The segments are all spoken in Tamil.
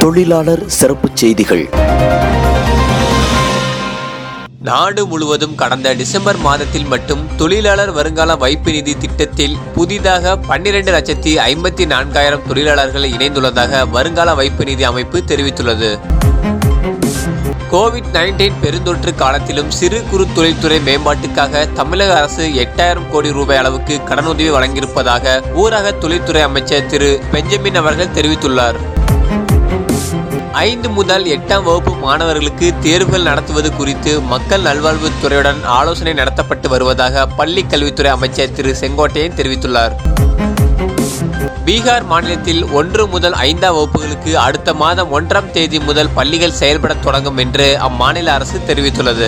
தொழிலாளர் சிறப்புச் செய்திகள் நாடு முழுவதும் கடந்த டிசம்பர் மாதத்தில் மட்டும் தொழிலாளர் வருங்கால வைப்பு நிதி திட்டத்தில் புதிதாக பன்னிரண்டு லட்சத்தி ஐம்பத்தி நான்காயிரம் தொழிலாளர்கள் இணைந்துள்ளதாக வருங்கால வைப்பு நிதி அமைப்பு தெரிவித்துள்ளது கோவிட் நைன்டீன் பெருந்தொற்று காலத்திலும் சிறு குறு தொழில்துறை மேம்பாட்டுக்காக தமிழக அரசு எட்டாயிரம் கோடி ரூபாய் அளவுக்கு கடனுதவி வழங்கியிருப்பதாக ஊரக தொழில்துறை அமைச்சர் திரு பெஞ்சமின் அவர்கள் தெரிவித்துள்ளார் ஐந்து முதல் எட்டாம் வகுப்பு மாணவர்களுக்கு தேர்வுகள் நடத்துவது குறித்து மக்கள் நல்வாழ்வுத் துறையுடன் ஆலோசனை நடத்தப்பட்டு வருவதாக பள்ளி கல்வித்துறை அமைச்சர் திரு செங்கோட்டையன் தெரிவித்துள்ளார் பீகார் மாநிலத்தில் ஒன்று முதல் ஐந்தாம் வகுப்புகளுக்கு அடுத்த மாதம் ஒன்றாம் தேதி முதல் பள்ளிகள் செயல்படத் தொடங்கும் என்று அம்மாநில அரசு தெரிவித்துள்ளது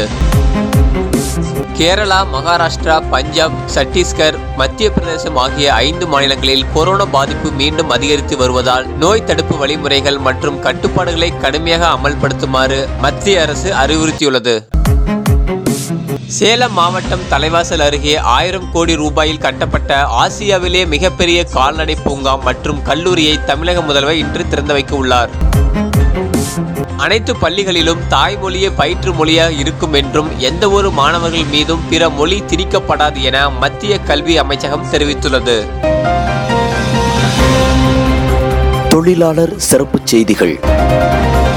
கேரளா மகாராஷ்டிரா பஞ்சாப் சத்தீஸ்கர் மத்திய பிரதேசம் ஆகிய ஐந்து மாநிலங்களில் கொரோனா பாதிப்பு மீண்டும் அதிகரித்து வருவதால் நோய் தடுப்பு வழிமுறைகள் மற்றும் கட்டுப்பாடுகளை கடுமையாக அமல்படுத்துமாறு மத்திய அரசு அறிவுறுத்தியுள்ளது சேலம் மாவட்டம் தலைவாசல் அருகே ஆயிரம் கோடி ரூபாயில் கட்டப்பட்ட ஆசியாவிலே மிகப்பெரிய கால்நடை பூங்கா மற்றும் கல்லூரியை தமிழக முதல்வர் இன்று திறந்து வைக்க உள்ளார் அனைத்து பள்ளிகளிலும் தாய்மொழியே பயிற்று மொழியாக இருக்கும் என்றும் எந்த ஒரு மாணவர்கள் மீதும் பிற மொழி திணிக்கப்படாது என மத்திய கல்வி அமைச்சகம் தெரிவித்துள்ளது தொழிலாளர் சிறப்புச் செய்திகள்